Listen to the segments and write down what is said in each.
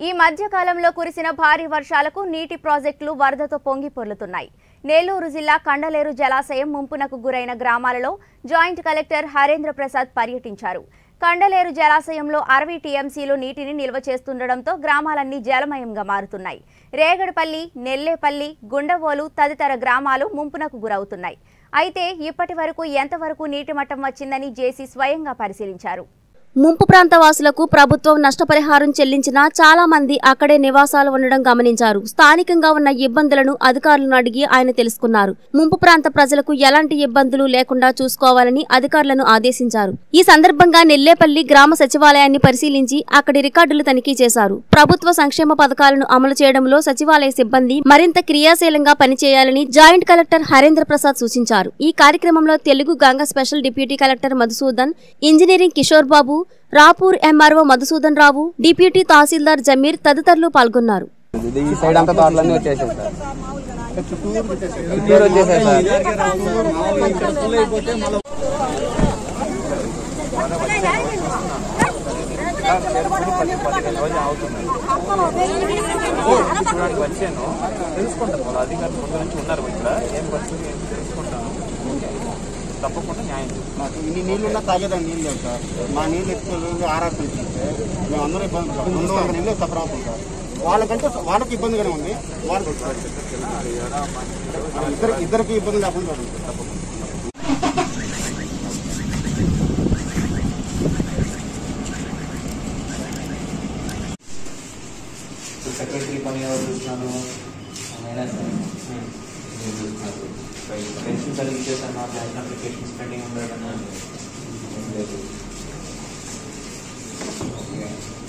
ఈ మధ్య కాలంలో కురిసిన భారీ వర్షాలకు నీటి ప్రాజెక్టులు వరదతో పొంగి పొర్లుతున్నాయి నెల్లూరు జిల్లా కండలేరు జలాశయం ముంపునకు గురైన గ్రామాలలో జాయింట్ కలెక్టర్ హరేంద్ర ప్రసాద్ పర్యటించారు కండలేరు జలాశయంలో అరవై టీఎంసీలు నీటిని నిల్వ చేస్తుండటంతో గ్రామాలన్నీ జలమయంగా మారుతున్నాయి రేగడపల్లి నెల్లేపల్లి గుండవోలు తదితర గ్రామాలు ముంపునకు గురవుతున్నాయి అయితే ఇప్పటి వరకు ఎంతవరకు నీటి మట్టం వచ్చిందని జేసీ స్వయంగా పరిశీలించారు ముంపు ప్రాంత వాసులకు ప్రభుత్వం నష్టపరిహారం చెల్లించినా చాలా మంది అక్కడే నివాసాలు ఉండడం గమనించారు స్థానికంగా ఉన్న ఇబ్బందులను అధికారులను అడిగి ఆయన తెలుసుకున్నారు ముంపు ప్రాంత ప్రజలకు ఎలాంటి ఇబ్బందులు లేకుండా చూసుకోవాలని అధికారులను ఆదేశించారు ఈ సందర్భంగా నెల్లేపల్లి గ్రామ సచివాలయాన్ని పరిశీలించి అక్కడి రికార్డులు తనిఖీ చేశారు ప్రభుత్వ సంక్షేమ పథకాలను అమలు చేయడంలో సచివాలయ సిబ్బంది మరింత క్రియాశీలంగా పనిచేయాలని జాయింట్ కలెక్టర్ హరేంద్ర ప్రసాద్ సూచించారు ఈ కార్యక్రమంలో Telugu Ganga special deputy collector Madhusudan engineering Kishore Babu Rapur MRO Madhusudan Rao deputy tahsildar Zameer తదితరులు పాల్గొన్నారు ఇది ఈ సైడ్ అంతా తోటలన్నీ వచ్చేసాయి సార్ చుట్టూరు వచ్చేసాయి సార్ చూడడానికి వచ్చాను తెలుసుకుంటాను వాళ్ళ అధికారులు ముందు నుంచి ఉన్నారు ఇక్కడ ఏం పరిస్థితి ఏంటి తెలుసుకుంటాను తప్పకుండా న్యాయం చేస్తాను. మాకు ఇన్ని నీళ్లున్నా తాగేదానికి నీళ్ళు లేవు సార్ మా నీళ్ళు ఎత్తుకోలేదు ఆరాకుంటుంటే మేము అందరూ ఇబ్బంది పడతాం. రెండు వందల నీళ్ళు సఫర్ అవుతాం సార్ వాళ్ళకంటే వాళ్ళకి ఇబ్బందిగానే ఉంది వాళ్ళకి ఇద్దరికి ఇద్దరికి ఇబ్బంది లేకుండా చూడండి సార్. సెక్రటరీ పని ఎవరు చూస్తున్నాను అయినా సార్ మీరు చూస్తున్నారు పెన్షన్ సరిగ్గా ఇచ్చేసాను బ్యాంక్ అప్లికేషన్స్ పెండింగ్ ఉండడం లేదు ఓకే.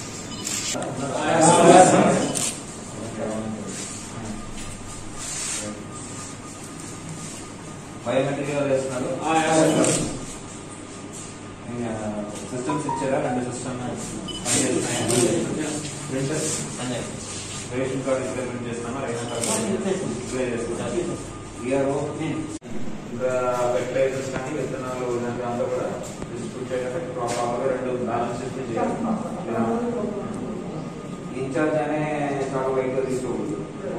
బయోమెట్రిక్ ఎవరు వేస్తున్నారు సిస్టమ్స్ ఇచ్చారా రెండు system printer ration card implement చేస్తామా రేషన్ కార్డు ఇప్లై చేస్తున్నాం ఈఆర్ఓ ఇంకా ఫెర్టిలైజర్స్ కానీ విత్తనాలు దాంట్లో అంతా కూడా డిస్ట్రిబ్యూట్ చేయడానికి ప్రాపర్గా రెండు బ్యాలెన్స్ షీట్లు చేయాలి ఇన్ఛార్జ్ అనే చాలా వైద్యులు తీసుకోకూడదు